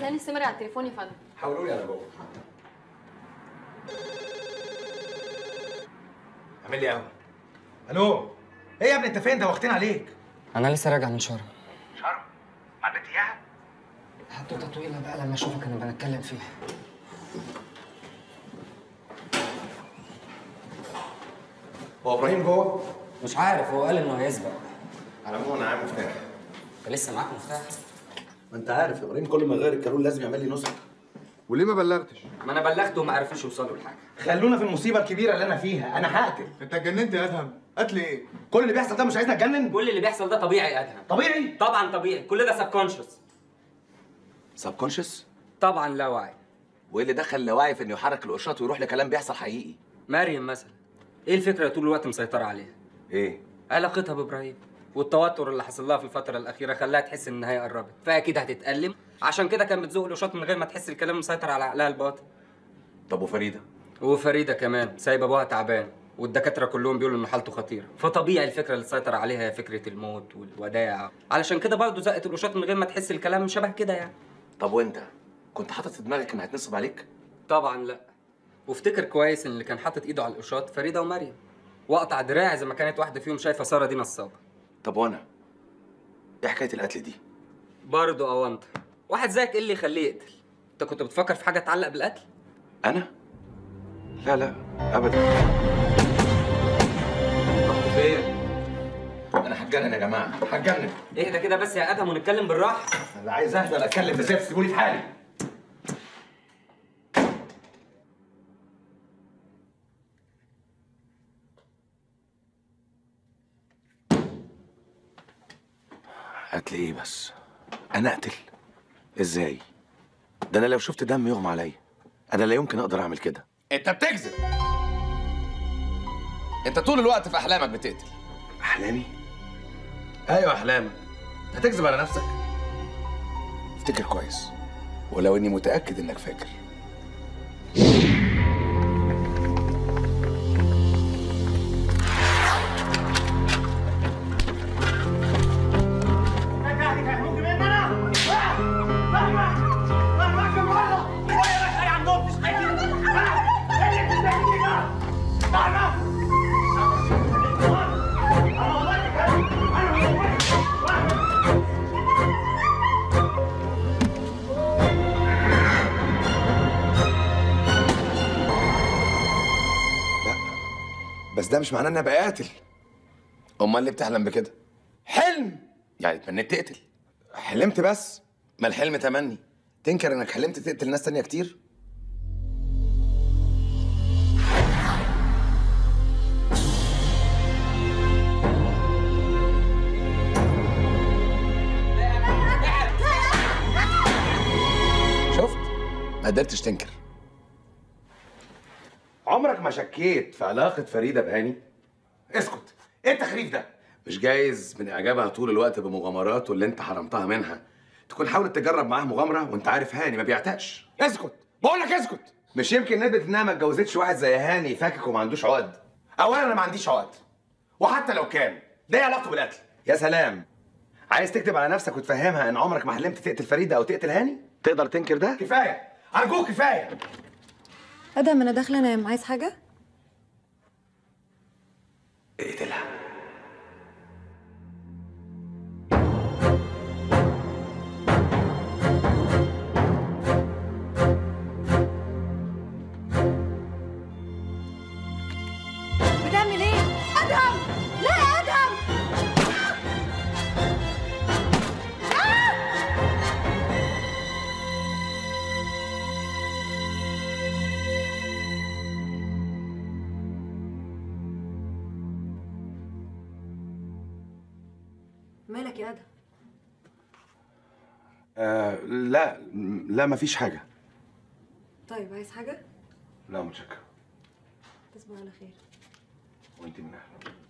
عايز هاني السمري على التليفون يا فندم حولوا لي انا جوه اعمل لي قهوه الو ايه يا ابني انت فين ده واخدين عليك انا لسه راجع من شرم شرم عدت اياها حدوته طويله بقى لما اشوفك انا بنتكلم فيها هو ابراهيم جوه مش عارف هو قال انه هيسبق على العموم انا عامل مفتاح انت لسه معاك مفتاح ما انت عارف يا ابراهيم كل ما يغير الكالون لازم يعمل لي نسخه وليه ما بلغتش ما انا بلغته وما عرفوش يوصلوا لحاجه خلونا في المصيبه الكبيره اللي انا فيها انا هقتل انت اتجننت يا ادهم قتل ايه كل اللي بيحصل ده مش عايزني اتجنن كل اللي بيحصل ده طبيعي يا ادهم طبيعي طبعا طبيعي كل ده سبكونشس سبكونشس طبعا لا وعي وايه اللي دخل اللاوعي في انه يحرك القشاط ويروح لكلام بيحصل حقيقي مريم مثلا ايه الفكره اللي طول الوقت مسيطره عليها ايه علاقتها بابراهيم والتوتر اللي حصل لها في الفتره الاخيره خلاها تحس ان النهايه قربت فاكيد هتتالم عشان كده كانت بتزوق القشاط من غير ما تحس الكلام مسيطر على عقلها الباطن طب وفريده وفريده كمان سايبه ابوها تعبان والدكاتره كلهم بيقولوا ان حالته خطيره فطبيعي الفكره اللي سيطر عليها هي فكره الموت والوداع علشان كده برضه زقت القشاط من غير ما تحس الكلام شبه كده يعني طب وانت كنت حاطط في دماغك انها هتنصب عليك طبعا لا وافتكر كويس ان اللي كان حاطط ايده على القشاط فريده ومريم واقطع دراعي زي ما كانت واحده فيهم شايفه ساره دي نصابه طب وانا ايه حكايه القتل دي برضه اونطه واحد زيك ايه اللي يخليه يقتل انت كنت بتفكر في حاجه تتعلق بالقتل انا لا لا ابدا رحت فين انا هتجنن يا جماعه هتجنن اهدى كده بس يا ادهم ونتكلم بالراحه انا عايز اهدى ولا اتكلم بزفت سيبوني في حالي قتل ايه بس انا اقتل ازاي ده انا لو شفت دم يغمى عليا انا لا يمكن اقدر اعمل كده انت بتكذب انت طول الوقت في احلامك بتقتل احلامي ايوه احلامك هتكذب على نفسك افتكر كويس ولو اني متاكد انك فاكر لا بس ده مش معناه اني ابقى قاتل امال ليه بتحلم بكده حلم يعني اتمنيت تقتل حلمت بس ما الحلم تمني تنكر انك حلمت تقتل ناس تانية كتير شفت ما قدرتش تنكر عمرك ما شكيت في علاقه فريده بهاني اسكت ايه التخريف ده مش جايز من اعجابها طول الوقت بمغامرات واللي انت حرمتها منها تكون حاولت تجرب معاه مغامره وانت عارف هاني ما بيعتقش اسكت بقول لك اسكت مش يمكن نثبت انها ما اتجوزتش واحد زي هاني فاكك وما عندوش عقد اولا انا ما عنديش عقد وحتى لو كان ده ايه علاقته بالقتل يا سلام عايز تكتب على نفسك وتفهمها ان عمرك ما حلمت تقتل فريده او تقتل هاني تقدر تنكر ده كفايه ارجوك كفايه ادم انا داخله انام عايز حاجه اقتلها بتعمل ايه ادم لا يا ادم مالك يا ادم آه لا لا مفيش حاجه طيب عايز حاجه لا متشكر تصبح على خير وانت من اهله